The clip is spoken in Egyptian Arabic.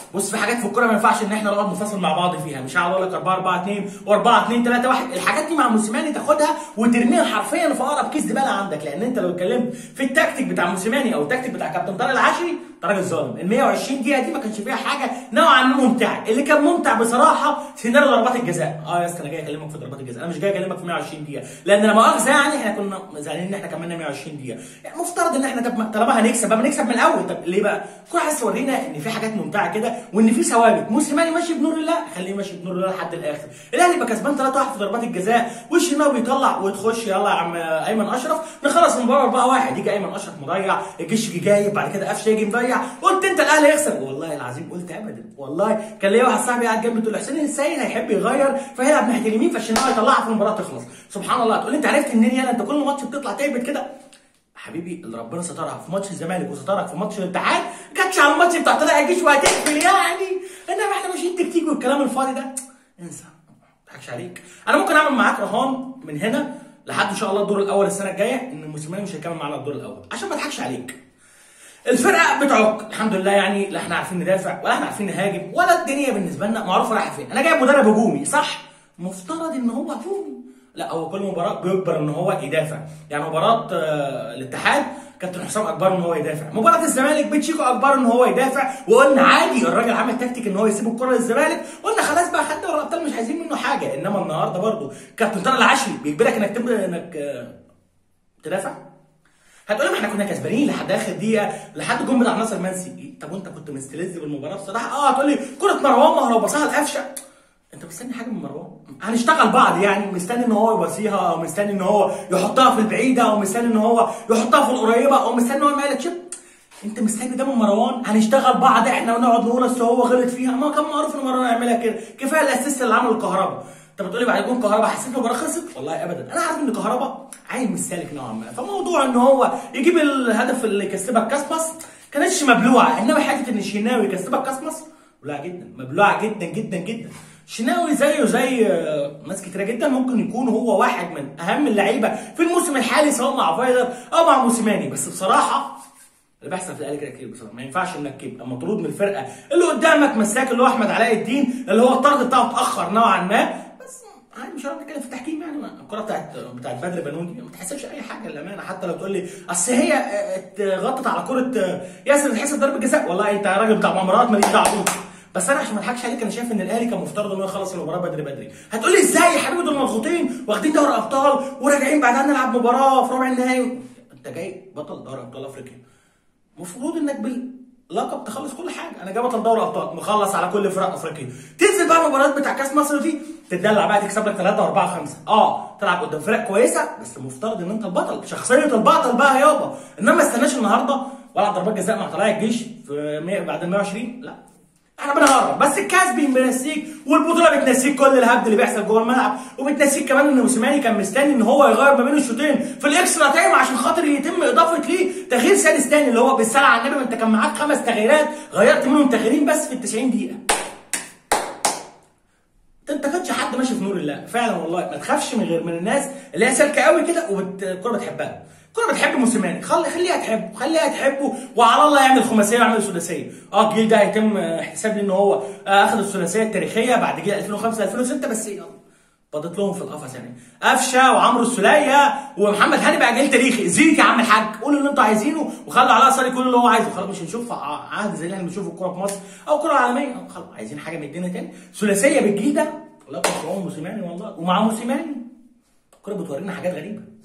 بص في حاجات في الكوره ما ينفعش ان احنا نقعد نفاصل مع بعض فيها مش هقعد اقول لك 4 4 2 و4 2 3 1 الحاجات دي مع موسيماني تاخدها وترميها حرفيا في اقرب كيس زباله عندك لان انت لو اتكلمت في التكتيك بتاع موسيماني او التكتيك بتاع كابتن طارق العشري انت راجل ظالم ال 120 دقيقه دي ما كانش فيها حاجه نوعا ما ممتعه اللي كان ممتع بصراحه سيناريو ضربات الجزاء اه يا اسطى انا جاي اكلمك في ضربات الجزاء انا مش جاي اكلمك في 120 دقيقه لان لا مؤاخذه يعني احنا كنا زعلانين ان احنا كملنا 120 دقيقه يعني مفترض ان احنا طب طالما هنكسب بقى نكسب من الاول طب ليه بقى؟ كل عايز تورينا ان في حاجات ممتعه كده وان في ثوابت موسيماني ماشي بنور الله خليه ماشي بنور الله لحد الاخر الاهلي يبقى كسبان 3 1 في ضربات الجزاء والشناوي بيطلع وتخش يلا يا عم ايمن اشرف نخلص المباراه 4 1 يجي ايمن اشرف مضيع الجيش يجي جايب بعد كده قفشه يجي مضيع قلت انت الاهلي يخسر والله العظيم قلت ابدا والله كان ليا واحد صاحبي قاعد جنبي تقول له حسين السيد هيحب يغير فهيلعب ناحيه اليمين فالشناوي يطلعها في المباراه تخلص سبحان الله تقول لي انت عرفت منين يالا انت كل ماتش بتطلع تهبط كده حبيبي اللي ربنا سترها في ماتش الزمالك وسترك في ماتش الاتحاد جاتش على الماتش بتاع طلائع الجيش وهتقفل يعني انما احنا ماشيين تكتيك والكلام الفاضي ده انسى ما اضحكش عليك انا ممكن اعمل معاك رهان من هنا لحد ان شاء الله الدور الاول السنه الجايه ان الموسيماني مش هيكمل معانا الدور الاول عشان ما اضحكش عليك الفرقه بتعك الحمد لله يعني لا احنا عارفين ندافع ولا احنا عارفين نهاجم ولا الدنيا بالنسبه لنا معروفه رايحه فين انا جايب مدرب هجومي صح مفترض ان هو هجومي لا هو كل مباراه بيجبر ان هو يدافع يعني مباراه آه، الاتحاد كابتن حسام اجبره ان هو يدافع مباراه الزمالك بيتشيكو اجبره ان هو يدافع وقلنا عادي الراجل عامل تكتيك ان هو يسيب الكره للزمالك قلنا خلاص بقى خد دوري الابطال مش عايزين منه حاجه انما النهارده برضو كابتن طارق العشري بيجبرك انك تبدا انك آه، تدافع هتقولي ما احنا كنا كسبانين لحد اخر دقيقه لحد الجون بتاع ناصر منسي إيه؟ طب وانت كنت مستلذ بالمباراه بصراحه اه هتقولي كره مروان ما هو لو بصاها لقفشه انت مستني حاجه من مروان هنشتغل بعض يعني مستني ان هو يبصيها او مستني ان هو يحطها في البعيده او مستني ان هو يحطها في القريبه او مستني ان هو يعمل لك شيب انت مستني ده من مروان هنشتغل بعض احنا ونقعد نقول اصل هو غلط فيها ما كان معروف ان مروان هيعملها كده كفايه الاسيست اللي عمله الكهرباء انت بتقولي بعد جون كهرباء حسيت المباراه خلصت والله ابدا انا عارف ان كهرباء عيل مش سالك نوعا ما فموضوع ان هو يجيب الهدف اللي يكسبك كاسباس كانتش مبلوعه انما حته ان الشناوي يكسبك كاسباس مبلوعه جدا مبلوعه جدا جدا جدا الشناوي زيه زي آه، ناس كتيره جدا ممكن يكون هو واحد من اهم اللعيبه في الموسم الحالي سواء مع فايلر او مع موسيماني بس بصراحه اللي بيحصل في الاهلي كده كتير بصراحه ما ينفعش انك تبقى مطرود من الفرقه اللي قدامك مساك اللي هو احمد علاء الدين اللي هو الطرد بتاعه اتاخر نوعا ما بس عادي مش هنقعد نتكلم في التحكيم يعني ما- الكره بتاعت بتاعت بدر بنون ما تحسبش اي حاجه للامانه حتى لو تقول لي اصل هي آه، اتغطت على كره آه، ياسر تحسب ضربه جزاء والله انت راجل بتاع مؤامرات ماليش دعوه بيك. بس انا عشان ما اضحكش عليك انا شايف ان الاهلي كان مفترض انه يخلص المباراه بدري بدري هتقول لي ازاي يا حبيبي دول مضغوطين واخدين دوري ابطال وراجعين بعدها نلعب مباراه في ربع النهائي انت جاي بطل دوري ابطال افريقيا المفروض انك باللقب تخلص كل حاجه انا جاي بطل دوري ابطال مخلص على كل فرق افريقيا تنزل بقى المباريات بتاع كاس مصر دي تدلع بقى تكسب لك 3 و4 5 اه تلعب قدام فرق كويسه بس المفترض ان انت البطل شخصيه البطل بقى يابا انما ما استناش النهارده والعب ضربات جزاء مع طلائع الجيش في 100 بعد ال 120 لا احنا بنهرب بس الكاس بينسيك والبطوله بتنسيك كل الهبد اللي بيحصل جوه الملعب وبتنسيك كمان ان موسيماني كان مستني ان هو يغير ما بين الشوطين في الاكسترا تايم عشان خاطر يتم اضافه ليه تغيير سادس تاني اللي هو بالصلاه على النبي ما انت كان معاك خمس تغييرات غيرت منهم تغييرين بس في ال 90 دقيقه انت ما كانش حد ماشي في نور الله فعلا والله ما تخافش من غير من الناس اللي هي سالكه قوي كده والكوره بتحبها الكوره بتحب موسيماني خلي خليها تحبه خليها تحبه وعلى الله يعمل خماسيه ويعمل ثلاثيه اه الجيل ده هيتم احتساب لي ان هو آه، اخذ الثلاثيه التاريخيه بعد جيل 2005 2006 بس يلا فضت لهم في القفص يعني قفشه وعمرو السوليه ومحمد هاني بقى جيل تاريخي زيك يا عم الحاج قولوا اللي انتوا عايزينه وخلوا علاء صالح كل اللي هو عايزه خلاص مش هنشوف ع- عهد زي اللي احنا بنشوفه الكوره في مصر او الكوره العالميه أو خلاص عايزين حاجه من الدنيا تاني ثلاثيه بالجيل ده لا موسيماني والله ومع موسيماني الكوره بتورينا حاجات غريبه